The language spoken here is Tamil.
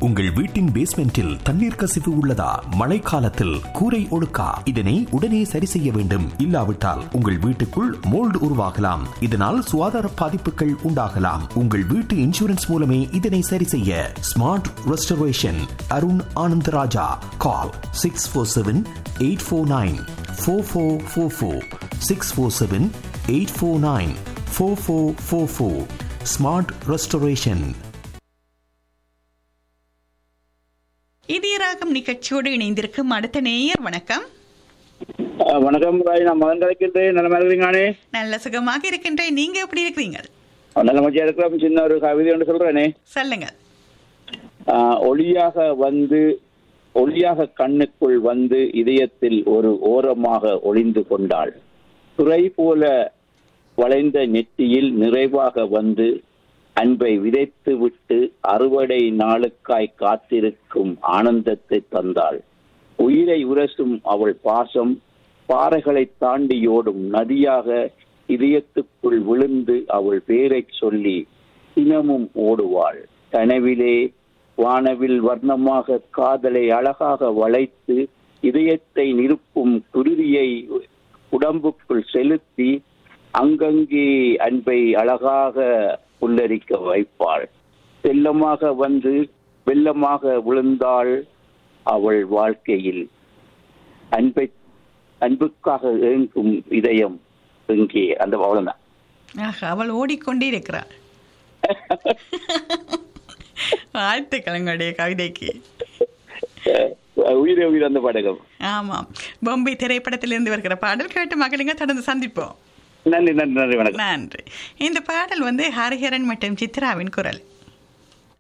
உங்கள் வீட்டின் பேஸ்மெண்டில் தண்ணீர் கசிவு உள்ளதா மழைக்காலத்தில் கூரை ஒழுக்கா இதனை உடனே சரி செய்ய வேண்டும் இல்லாவிட்டால் உங்கள் வீட்டுக்குள் மோல்டு உருவாகலாம் இதனால் சுகாதார பாதிப்புகள் உண்டாகலாம் உங்கள் வீட்டு இன்சூரன்ஸ் மூலமே இதனை சரி செய்ய smart restoration Arun Anandaraja call six four seven eight four nine four four four four six four seven eight four nine four four four four smart restoration Idhayaragam நிகழ்ச்சியோடு இணைந்திருக்கும் அடுத்த நேயர் வணக்கம் அஹ் வணக்கம் ராய் நான் மகன் கலைக்கின்றேன் நல்ல இருக்கிறீங்களானே நல்ல சுகமாக இருக்கின்றேன் நீங்க எப்படி இருக்கிறீங்க நல்ல மச்சியா இருக்கிறோம் சின்ன ஒரு கவிதை ஒன்று சொல்றேனே சொல்லுங்க அஹ் ஒளியாக வந்து ஒளியாக கண்ணுக்குள் வந்து இதயத்தில் ஒரு ஓரமாக ஒளிந்து கொண்டாள் துறை போல வளைந்த நெற்றியில் நிறைவாக வந்து அன்பை விதைத்து விட்டு அறுவடை நாளுக்காய் காத்திருக்கும் ஆனந்தத்தை தந்தாள் உயிரை உரசும் அவள் பாசம் பாறைகளை தாண்டியோடும் நதியாக இதயத்துக்குள் விழுந்து அவள் பேரைச் சொல்லி தினமும் ஓடுவாள் கனவிலே வானவில் வர்ணமாக காதலை அழகாக வளைத்து இதயத்தை நிருப்பும் குருதியை உடம்புக்குள் செலுத்தி அங்கங்கே அன்பை அழகாக புல்லரிக்க வைப்பாள் செல்லமாக வந்து வெள்ளமாக விழுந்தாள் அவள் வாழ்க்கையில் அன்பை அன்புக்காக ஏங்கும் இதயம் எங்கே அந்த அவ்வளவுதான் ஆஹா, அவள் ஓடிக்கொண்டே இருக்கிறாள் வாழ்த்துக்கள் உங்களுடைய கவிதைக்கு அஹ் உயிரே உயிர் அந்த படகம் ஆமாம் பொம்பை திரைப்படத்திலிருந்து வருகிற பாடல் கேட்டு மகளுங்க தொடர்ந்து சந்திப்போம் நன்றி நன்றி நன்றி வணக்கம் நன்றி இந்த பாடல் வந்து ஹரிஹரன் மற்றும் சித்ராவின் குரல்